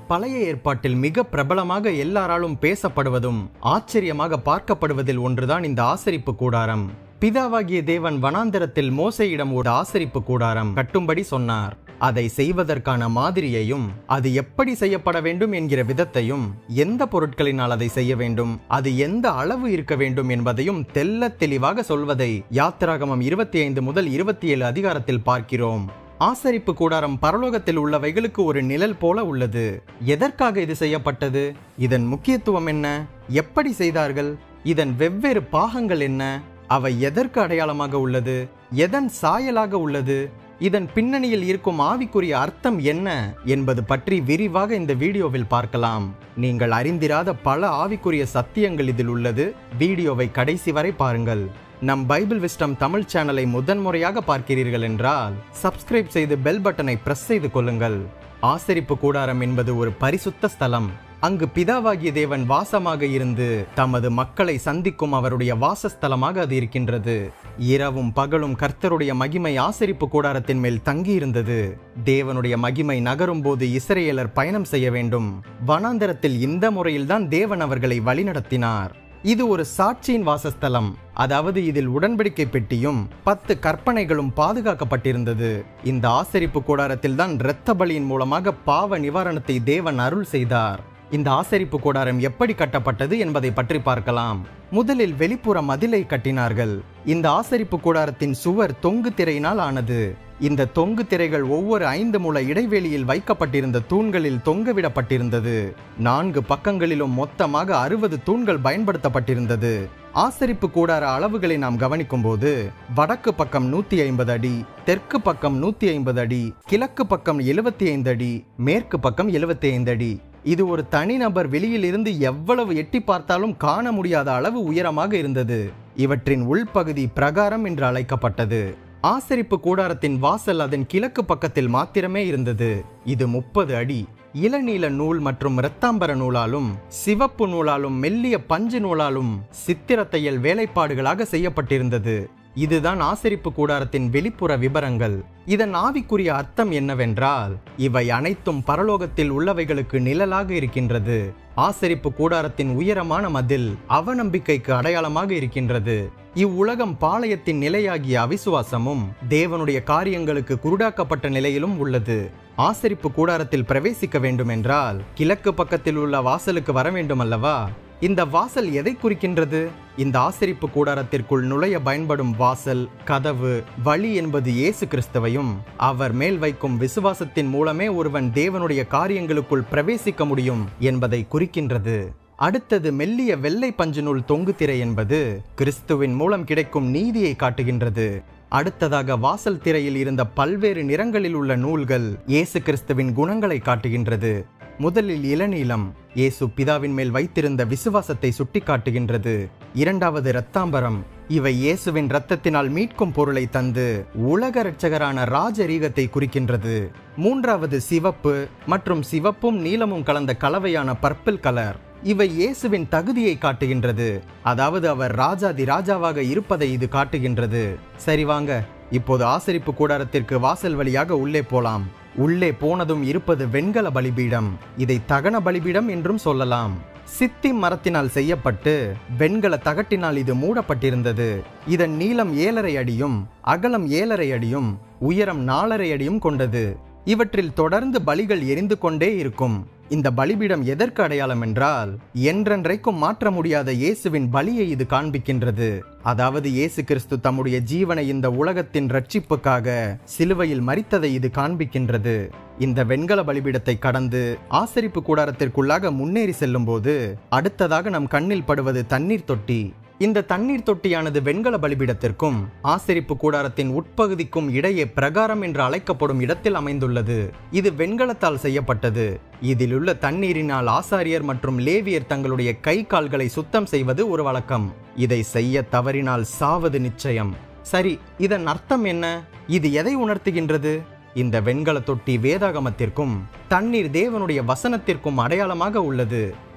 பழைய ஏற்பாட்டில் மிக பிரபலமாக எல்லாராலும் பேசப்படுவதும் ஆச்சரியமாக பார்க்கப்படுவதில் ஒன்றுதான் இந்த ஆசரிப்பு கூடாரம் பிதாவாகிய தேவன் வனாந்தரத்தில் மோசையிடம் ஒரு ஆசரிப்பு கூடாரம் கட்டும்படி சொன்னார் அதை செய்வதற்கான மாதிரியையும் அது எப்படி செய்யப்பட வேண்டும் என்கிற விதத்தையும் எந்த பொருட்களினால் அதை செய்ய வேண்டும் அது எந்த அளவு இருக்க வேண்டும் என்பதையும் தெல்ல தெளிவாக சொல்வதை யாத்திராகமம் இருபத்தி ஐந்து முதல் இருபத்தி ஏழு அதிகாரத்தில் பார்க்கிறோம் ஆசரிப்பு கூடாரம் பரலோகத்தில் உள்ளவைகளுக்கு ஒரு நிழல் போல உள்ளது எதற்காக இது செய்யப்பட்டது இதன் முக்கியத்துவம் என்ன எப்படி செய்தார்கள் இதன் வெவ்வேறு பாகங்கள் என்ன அவை எதற்கு அடையாளமாக உள்ளது எதன் சாயலாக உள்ளது இதன் பின்னணியில் இருக்கும் ஆவிக்குரிய அர்த்தம் என்ன என்பது பற்றி விரிவாக இந்த வீடியோவில் பார்க்கலாம் நீங்கள் அறிந்திராத பல ஆவிக்குரிய சத்தியங்கள் இதில் உள்ளது வீடியோவை கடைசி வரை பாருங்கள் நம் பைபிள் விஸ்டம் தமிழ் சேனலை முதன்முறையாக பார்க்கிறீர்கள் என்றால் சப்ஸ்கிரைப் செய்து பெல் பட்டனை பிரஸ் செய்து கொள்ளுங்கள் ஆசரிப்பு கூடாரம் என்பது ஒரு பரிசுத்த ஸ்தலம் அங்கு பிதாவாகிய தேவன் வாசமாக இருந்து தமது மக்களை சந்திக்கும் அவருடைய வாசஸ்தலமாக அது இருக்கின்றது இரவும் பகலும் கர்த்தருடைய மகிமை ஆசரிப்பு கூடாரத்தின் மேல் தங்கியிருந்தது தேவனுடைய மகிமை நகரும் போது இஸ்ரேலர் பயணம் செய்ய வேண்டும் வனாந்தரத்தில் இந்த முறையில்தான் தேவன் அவர்களை வழிநடத்தினார் இது ஒரு சாட்சியின் வாசஸ்தலம் அதாவது இதில் உடன்படிக்கை பெட்டியும் பத்து கற்பனைகளும் பாதுகாக்கப்பட்டிருந்தது இந்த ஆசரிப்பு கூடாரத்தில் தான் இரத்த பலியின் மூலமாக பாவ நிவாரணத்தை தேவன் அருள் செய்தார் இந்த ஆசரிப்பு கூடாரம் எப்படி கட்டப்பட்டது என்பதை பற்றி பார்க்கலாம் முதலில் வெளிப்புற மதிலை கட்டினார்கள் இந்த ஆசரிப்பு கூடாரத்தின் சுவர் தொங்கு திரையினால் ஆனது இந்த தொங்கு திரைகள் ஒவ்வொரு ஐந்து முழ இடைவெளியில் வைக்கப்பட்டிருந்த தூண்களில் தொங்கவிடப்பட்டிருந்தது நான்கு பக்கங்களிலும் மொத்தமாக அறுபது தூண்கள் பயன்படுத்தப்பட்டிருந்தது ஆசரிப்பு கூடார அளவுகளை நாம் கவனிக்கும் போது வடக்கு பக்கம் நூத்தி ஐம்பது அடி தெற்கு பக்கம் நூத்தி ஐம்பது அடி கிழக்கு பக்கம் எழுபத்தி ஐந்து அடி மேற்கு பக்கம் எழுபத்தி ஐந்து அடி இது ஒரு தனிநபர் வெளியில் இருந்து எவ்வளவு எட்டி பார்த்தாலும் காண முடியாத அளவு உயரமாக இருந்தது இவற்றின் உள்பகுதி பிரகாரம் என்று அழைக்கப்பட்டது ஆசரிப்பு கூடாரத்தின் வாசல் அதன் கிழக்கு பக்கத்தில் மாத்திரமே இருந்தது இது முப்பது அடி இளநீல நூல் மற்றும் இரத்தாம்பர நூலாலும் சிவப்பு நூலாலும் மெல்லிய பஞ்சு நூலாலும் சித்திர தையல் வேலைப்பாடுகளாக செய்யப்பட்டிருந்தது இதுதான் ஆசரிப்பு கூடாரத்தின் வெளிப்புற விவரங்கள் இதன் ஆவிக்குரிய அர்த்தம் என்னவென்றால் இவை அனைத்தும் பரலோகத்தில் உள்ளவைகளுக்கு நிழலாக இருக்கின்றது ஆசரிப்பு கூடாரத்தின் உயரமான மதில் அவநம்பிக்கைக்கு அடையாளமாக இருக்கின்றது இவ்வுலகம் பாளையத்தின் நிலையாகிய அவிசுவாசமும் தேவனுடைய காரியங்களுக்கு குருடாக்கப்பட்ட நிலையிலும் உள்ளது ஆசரிப்பு கூடாரத்தில் பிரவேசிக்க வேண்டும் என்றால் கிழக்கு பக்கத்தில் உள்ள வாசலுக்கு வர வேண்டும் அல்லவா இந்த வாசல் எதை குறிக்கின்றது இந்த ஆசரிப்பு கூடாரத்திற்குள் நுழைய பயன்படும் வாசல் கதவு வழி என்பது இயேசு கிறிஸ்துவையும் அவர் மேல் வைக்கும் விசுவாசத்தின் மூலமே ஒருவன் தேவனுடைய காரியங்களுக்குள் பிரவேசிக்க முடியும் என்பதை குறிக்கின்றது அடுத்தது மெல்லிய வெள்ளை பஞ்சு நூல் தொங்குதிரை என்பது கிறிஸ்துவின் மூலம் கிடைக்கும் நீதியை காட்டுகின்றது அடுத்ததாக வாசல் திரையில் இருந்த பல்வேறு நிறங்களில் உள்ள நூல்கள் இயேசு கிறிஸ்துவின் குணங்களை காட்டுகின்றது முதலில் இளநீலம் இயேசு பிதாவின் மேல் வைத்திருந்த விசுவாசத்தை சுட்டிக்காட்டுகின்றது இரண்டாவது இரத்தாம்பரம் இவை இயேசுவின் இரத்தத்தினால் மீட்கும் பொருளை தந்து உலக இரட்சகரான ராஜரீகத்தை குறிக்கின்றது மூன்றாவது சிவப்பு மற்றும் சிவப்பும் நீலமும் கலந்த கலவையான பர்பிள் கலர் இவை இயேசுவின் தகுதியை காட்டுகின்றது அதாவது அவர் ராஜாதி ராஜாவாக இருப்பதை இது காட்டுகின்றது சரி வாங்க இப்போது ஆசரிப்பு கூடாரத்திற்கு வாசல் வழியாக உள்ளே போலாம் உள்ளே போனதும் இருப்பது வெண்கல பலிபீடம் இதை தகன பலிபீடம் என்றும் சொல்லலாம் சித்தி மரத்தினால் செய்யப்பட்டு வெண்கல தகட்டினால் இது மூடப்பட்டிருந்தது இதன் நீளம் ஏழரை அடியும் அகலம் ஏழரை அடியும் உயரம் நாலரை அடியும் கொண்டது இவற்றில் தொடர்ந்து பலிகள் எரிந்து கொண்டே இருக்கும் இந்த பலிபீடம் எதற்கு அடையாளம் என்றால் என்றென்றைக்கும் மாற்ற முடியாத இயேசுவின் பலியை இது காண்பிக்கின்றது அதாவது இயேசு கிறிஸ்து தம்முடைய ஜீவனை இந்த உலகத்தின் ரட்சிப்புக்காக சிலுவையில் மறித்ததை இது காண்பிக்கின்றது இந்த வெண்கல பலிபீடத்தை கடந்து ஆசரிப்பு கூடாரத்திற்குள்ளாக முன்னேறி செல்லும் போது அடுத்ததாக நம் கண்ணில் படுவது தண்ணீர் தொட்டி இந்த தண்ணீர் தொட்டியானது வெண்கல பலிபீடத்திற்கும் ஆசரிப்பு கூடாரத்தின் உட்பகுதிக்கும் இடையே பிரகாரம் என்று அழைக்கப்படும் இடத்தில் அமைந்துள்ளது இது வெண்கலத்தால் செய்யப்பட்டது இதிலுள்ள தண்ணீரினால் ஆசாரியர் மற்றும் லேவியர் தங்களுடைய கை கால்களை சுத்தம் செய்வது ஒரு வழக்கம் இதை செய்ய தவறினால் சாவது நிச்சயம் சரி இதன் அர்த்தம் என்ன இது எதை உணர்த்துகின்றது இந்த வெண்கல தொட்டி வேதாகமத்திற்கும் தண்ணீர் தேவனுடைய வசனத்திற்கும் அடையாளமாக உள்ளது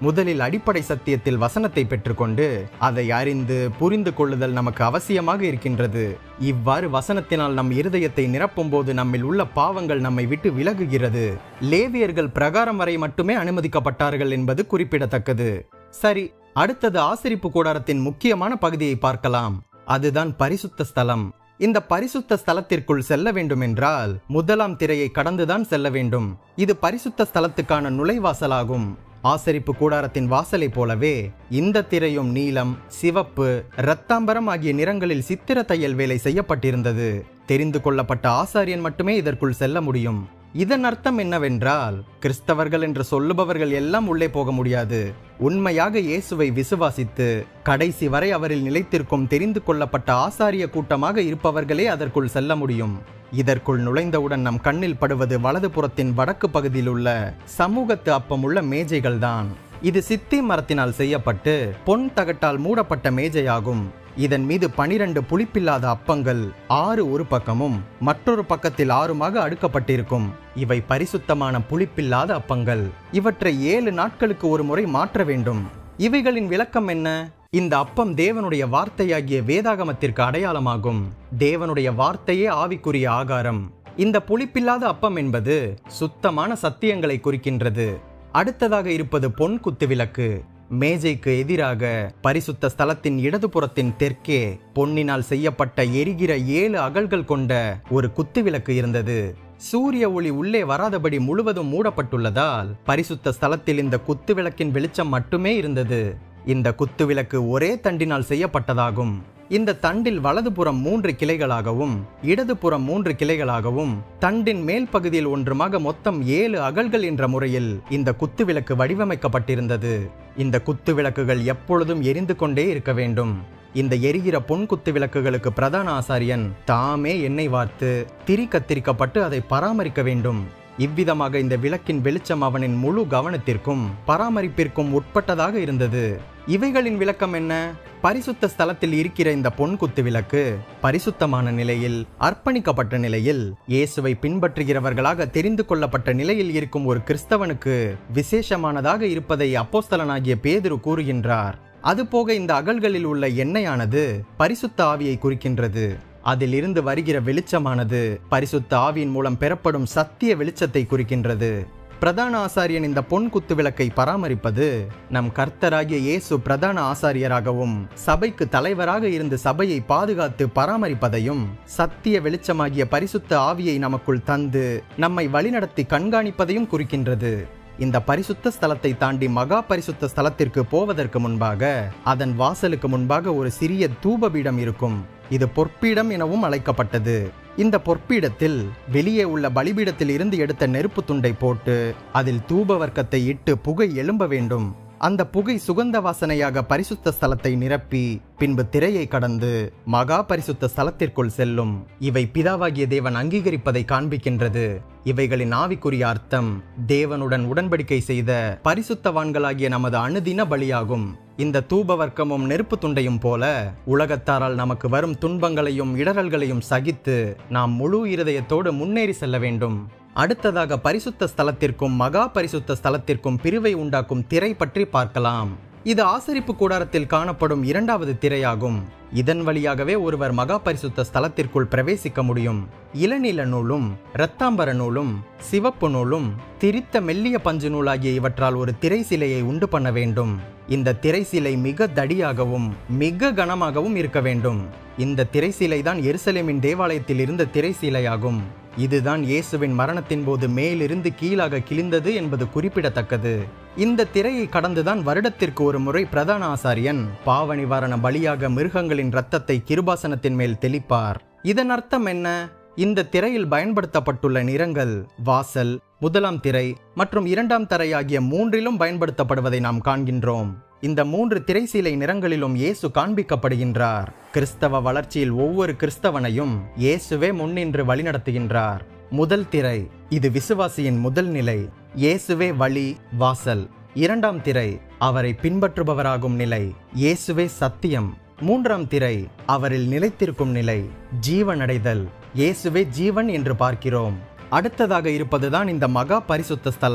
முதலில் அடிப்படை சத்தியத்தில் வசனத்தை பெற்றுக்கொண்டு அதை அறிந்து புரிந்து கொள்ளுதல் நமக்கு அவசியமாக இருக்கின்றது இவ்வாறு வசனத்தினால் நம் இருதயத்தை நிரப்பும் போது நம்மில் உள்ள பாவங்கள் நம்மை விட்டு விலகுகிறது லேவியர்கள் பிரகாரம் வரை மட்டுமே அனுமதிக்கப்பட்டார்கள் என்பது குறிப்பிடத்தக்கது சரி அடுத்தது ஆசிரிப்பு கூடாரத்தின் முக்கியமான பகுதியை பார்க்கலாம் அதுதான் பரிசுத்த ஸ்தலம் இந்த பரிசுத்த ஸ்தலத்திற்குள் செல்ல வேண்டும் என்றால் முதலாம் திரையை கடந்துதான் செல்ல வேண்டும் இது பரிசுத்த ஸ்தலத்துக்கான நுழைவாசலாகும் ஆசரிப்பு கூடாரத்தின் வாசலை போலவே இந்த திரையும் நீலம் சிவப்பு இரத்தாம்பரம் ஆகிய நிறங்களில் சித்திர தையல் வேலை செய்யப்பட்டிருந்தது தெரிந்து கொள்ளப்பட்ட ஆசாரியன் மட்டுமே இதற்குள் செல்ல முடியும் இதன் அர்த்தம் என்னவென்றால் கிறிஸ்தவர்கள் என்று சொல்லுபவர்கள் எல்லாம் உள்ளே போக முடியாது உண்மையாக இயேசுவை விசுவாசித்து கடைசி வரை அவரில் நிலைத்திருக்கும் தெரிந்து கொள்ளப்பட்ட ஆசாரிய கூட்டமாக இருப்பவர்களே அதற்குள் செல்ல முடியும் இதற்குள் நுழைந்தவுடன் நம் கண்ணில் படுவது வலதுபுறத்தின் வடக்கு பகுதியில் உள்ள சமூகத்து அப்பமுள்ள மேஜைகள்தான் இது சித்தி மரத்தினால் செய்யப்பட்டு பொன் தகட்டால் மூடப்பட்ட மேஜையாகும் இதன் மீது பனிரெண்டு புளிப்பில்லாத அப்பங்கள் ஆறு ஒரு பக்கமும் மற்றொரு பக்கத்தில் ஆறுமாக அடுக்கப்பட்டிருக்கும் இவை பரிசுத்தமான புளிப்பில்லாத அப்பங்கள் இவற்றை ஏழு நாட்களுக்கு ஒரு முறை மாற்ற வேண்டும் இவைகளின் விளக்கம் என்ன இந்த அப்பம் தேவனுடைய வார்த்தையாகிய வேதாகமத்திற்கு அடையாளமாகும் தேவனுடைய வார்த்தையே ஆவிக்குரிய ஆகாரம் இந்த புளிப்பில்லாத அப்பம் என்பது சுத்தமான சத்தியங்களை குறிக்கின்றது அடுத்ததாக இருப்பது பொன் குத்து விளக்கு மேஜைக்கு எதிராக பரிசுத்த ஸ்தலத்தின் இடதுபுறத்தின் தெற்கே பொன்னினால் செய்யப்பட்ட எரிகிற ஏழு அகல்கள் கொண்ட ஒரு குத்துவிளக்கு இருந்தது சூரிய ஒளி உள்ளே வராதபடி முழுவதும் மூடப்பட்டுள்ளதால் பரிசுத்த ஸ்தலத்தில் இந்த குத்துவிளக்கின் வெளிச்சம் மட்டுமே இருந்தது இந்த குத்துவிளக்கு ஒரே தண்டினால் செய்யப்பட்டதாகும் இந்த தண்டில் வலதுபுறம் மூன்று கிளைகளாகவும் இடதுபுறம் மூன்று கிளைகளாகவும் தண்டின் மேல் பகுதியில் ஒன்றுமாக மொத்தம் ஏழு அகல்கள் என்ற முறையில் இந்த குத்துவிளக்கு வடிவமைக்கப்பட்டிருந்தது இந்த குத்துவிளக்குகள் எப்பொழுதும் எரிந்து கொண்டே இருக்க வேண்டும் இந்த எரிகிற பொன் குத்து விளக்குகளுக்கு பிரதான ஆசாரியன் தாமே எண்ணெய் வார்த்து திரி கத்திரிக்கப்பட்டு அதை பராமரிக்க வேண்டும் இவ்விதமாக இந்த விளக்கின் வெளிச்சம் அவனின் முழு கவனத்திற்கும் பராமரிப்பிற்கும் உட்பட்டதாக இருந்தது இவைகளின் விளக்கம் என்ன பரிசுத்த ஸ்தலத்தில் இருக்கிற இந்த பொன் குத்து விளக்கு பரிசுத்தமான நிலையில் அர்ப்பணிக்கப்பட்ட நிலையில் இயேசுவை பின்பற்றுகிறவர்களாக தெரிந்து கொள்ளப்பட்ட நிலையில் இருக்கும் ஒரு கிறிஸ்தவனுக்கு விசேஷமானதாக இருப்பதை அப்போஸ்தலனாகிய பேதுரு கூறுகின்றார் அதுபோக இந்த அகல்களில் உள்ள எண்ணெயானது பரிசுத்த ஆவியை குறிக்கின்றது அதில் இருந்து வருகிற வெளிச்சமானது பரிசுத்த ஆவியின் மூலம் பெறப்படும் சத்திய வெளிச்சத்தை குறிக்கின்றது பிரதான ஆசாரியன் இந்த பொன் குத்து விளக்கை பராமரிப்பது நம் கர்த்தராகிய இயேசு பிரதான ஆசாரியராகவும் சபைக்கு தலைவராக இருந்து சபையை பாதுகாத்து பராமரிப்பதையும் சத்திய வெளிச்சமாகிய பரிசுத்த ஆவியை நமக்குள் தந்து நம்மை வழிநடத்தி கண்காணிப்பதையும் குறிக்கின்றது இந்த பரிசுத்த ஸ்தலத்தை தாண்டி மகா பரிசுத்த ஸ்தலத்திற்கு போவதற்கு முன்பாக அதன் வாசலுக்கு முன்பாக ஒரு சிறிய தூபபீடம் இருக்கும் இது பொற்பீடம் எனவும் அழைக்கப்பட்டது இந்த பொற்பீடத்தில் வெளியே உள்ள பலிபீடத்தில் இருந்து எடுத்த நெருப்பு துண்டை போட்டு அதில் தூப வர்க்கத்தை இட்டு புகை எழும்ப வேண்டும் அந்த புகை சுகந்த வாசனையாக பரிசுத்த ஸ்தலத்தை நிரப்பி பின்பு திரையை கடந்து மகா பரிசுத்த ஸ்தலத்திற்குள் செல்லும் இவை பிதாவாகிய தேவன் அங்கீகரிப்பதை காண்பிக்கின்றது இவைகளின் ஆவிக்குரிய அர்த்தம் தேவனுடன் உடன்படிக்கை செய்த பரிசுத்தவான்களாகிய நமது அணுதின பலியாகும் இந்த தூப வர்க்கமும் நெருப்பு துண்டையும் போல உலகத்தாரால் நமக்கு வரும் துன்பங்களையும் இடரல்களையும் சகித்து நாம் முழு இருதயத்தோடு முன்னேறி செல்ல வேண்டும் அடுத்ததாக பரிசுத்த ஸ்தலத்திற்கும் மகா பரிசுத்த ஸ்தலத்திற்கும் பிரிவை உண்டாக்கும் திரை பற்றி பார்க்கலாம் இது ஆசரிப்பு கூடாரத்தில் காணப்படும் இரண்டாவது திரையாகும் இதன் வழியாகவே ஒருவர் மகா பரிசுத்த ஸ்தலத்திற்குள் பிரவேசிக்க முடியும் இளநீல நூலும் இரத்தாம்பர நூலும் சிவப்பு நூலும் திரித்த மெல்லிய பஞ்சு நூலாகிய இவற்றால் ஒரு திரை சிலையை உண்டு பண்ண வேண்டும் இந்த திரை சிலை மிக தடியாகவும் மிக கனமாகவும் இருக்க வேண்டும் இந்த திரை சிலை தான் எருசலேமின் தேவாலயத்தில் இருந்த திரை சிலையாகும் இதுதான் இயேசுவின் மரணத்தின் போது மேலிருந்து கீழாக கிழிந்தது என்பது குறிப்பிடத்தக்கது இந்த திரையை கடந்துதான் வருடத்திற்கு ஒரு முறை பிரதான ஆசாரியன் பாவ நிவாரண பலியாக மிருகங்களின் இரத்தத்தை கிருபாசனத்தின் மேல் தெளிப்பார் இதன் அர்த்தம் என்ன இந்த திரையில் பயன்படுத்தப்பட்டுள்ள நிறங்கள் வாசல் முதலாம் திரை மற்றும் இரண்டாம் திரை ஆகிய மூன்றிலும் பயன்படுத்தப்படுவதை நாம் காண்கின்றோம் இந்த மூன்று திரைசீலை நிறங்களிலும் இயேசு காண்பிக்கப்படுகின்றார் கிறிஸ்தவ வளர்ச்சியில் ஒவ்வொரு கிறிஸ்தவனையும் இயேசுவே முன்னின்று வழிநடத்துகின்றார் முதல் திரை இது விசுவாசியின் முதல் நிலை இயேசுவே வழி வாசல் இரண்டாம் திரை அவரை பின்பற்றுபவராகும் நிலை இயேசுவே சத்தியம் மூன்றாம் திரை அவரில் நிலைத்திருக்கும் நிலை ஜீவனடைதல் இயேசுவே ஜீவன் என்று பார்க்கிறோம் அடுத்ததாக இருப்பதுதான் இந்த மகா பரிசுத்த ஸ்தலம்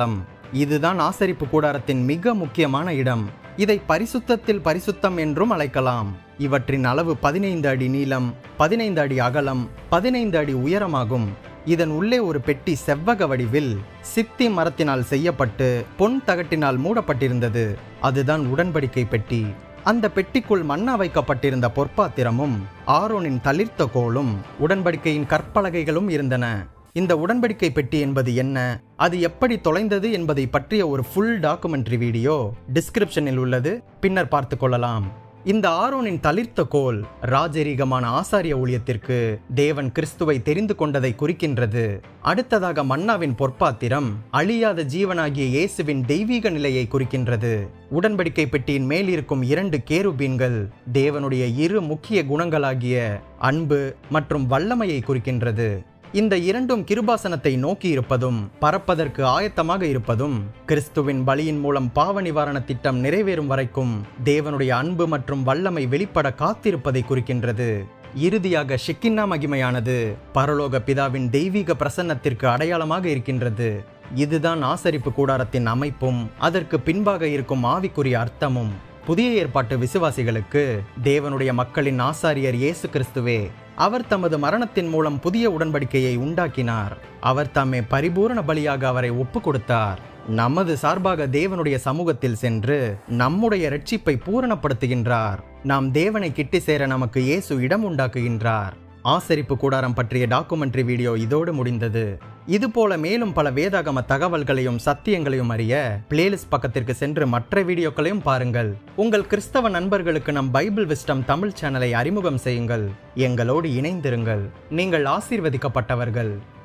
இதுதான் ஆசரிப்பு கூடாரத்தின் மிக முக்கியமான இடம் இதை பரிசுத்தத்தில் பரிசுத்தம் என்றும் அழைக்கலாம் இவற்றின் அளவு பதினைந்து அடி நீளம் பதினைந்து அடி அகலம் பதினைந்து அடி உயரமாகும் இதன் உள்ளே ஒரு பெட்டி செவ்வக வடிவில் சித்தி மரத்தினால் செய்யப்பட்டு பொன் தகட்டினால் மூடப்பட்டிருந்தது அதுதான் உடன்படிக்கை பெட்டி அந்த பெட்டிக்குள் மண்ணா வைக்கப்பட்டிருந்த பொற்பாத்திரமும் ஆரோனின் தளிர்த்த கோலும் உடன்படிக்கையின் கற்பலகைகளும் இருந்தன இந்த உடன்படிக்கை பெட்டி என்பது என்ன அது எப்படி தொலைந்தது என்பதை பற்றிய ஒரு ஃபுல் டாக்குமெண்ட்ரி வீடியோ டிஸ்கிரிப்ஷனில் உள்ளது பின்னர் பார்த்து கொள்ளலாம் இந்த ஆரோனின் தளிர்த்த கோல் ராஜரீகமான ஆசாரிய ஊழியத்திற்கு தேவன் கிறிஸ்துவை தெரிந்து கொண்டதை குறிக்கின்றது அடுத்ததாக மன்னாவின் பொற்பாத்திரம் அழியாத ஜீவனாகிய இயேசுவின் தெய்வீக நிலையை குறிக்கின்றது உடன்படிக்கை பெட்டியின் மேல் இருக்கும் இரண்டு கேருபீன்கள் தேவனுடைய இரு முக்கிய குணங்களாகிய அன்பு மற்றும் வல்லமையை குறிக்கின்றது இந்த இரண்டும் கிருபாசனத்தை நோக்கி இருப்பதும் பறப்பதற்கு ஆயத்தமாக இருப்பதும் கிறிஸ்துவின் பலியின் மூலம் பாவ நிவாரண திட்டம் நிறைவேறும் வரைக்கும் தேவனுடைய அன்பு மற்றும் வல்லமை வெளிப்பட காத்திருப்பதை குறிக்கின்றது இறுதியாக ஷெக்கின்னா மகிமையானது பரலோக பிதாவின் தெய்வீக பிரசன்னத்திற்கு அடையாளமாக இருக்கின்றது இதுதான் ஆசரிப்பு கூடாரத்தின் அமைப்பும் அதற்கு பின்பாக இருக்கும் ஆவிக்குரிய அர்த்தமும் புதிய ஏற்பாட்டு விசுவாசிகளுக்கு தேவனுடைய மக்களின் ஆசாரியர் இயேசு கிறிஸ்துவே அவர் தமது மரணத்தின் மூலம் புதிய உடன்படிக்கையை உண்டாக்கினார் அவர் தம்மை பரிபூரண பலியாக அவரை ஒப்பு கொடுத்தார் நமது சார்பாக தேவனுடைய சமூகத்தில் சென்று நம்முடைய ரட்சிப்பை பூரணப்படுத்துகின்றார் நாம் தேவனை கிட்டி சேர நமக்கு இயேசு இடம் உண்டாக்குகின்றார் ஆசரிப்பு கூடாரம் பற்றிய டாக்குமெண்ட்ரி வீடியோ இதோடு முடிந்தது இதுபோல மேலும் பல வேதாகம தகவல்களையும் சத்தியங்களையும் அறிய பிளேலிஸ்ட் பக்கத்திற்கு சென்று மற்ற வீடியோக்களையும் பாருங்கள் உங்கள் கிறிஸ்தவ நண்பர்களுக்கு நம் பைபிள் விஸ்டம் தமிழ் சேனலை அறிமுகம் செய்யுங்கள் எங்களோடு இணைந்திருங்கள் நீங்கள் ஆசீர்வதிக்கப்பட்டவர்கள்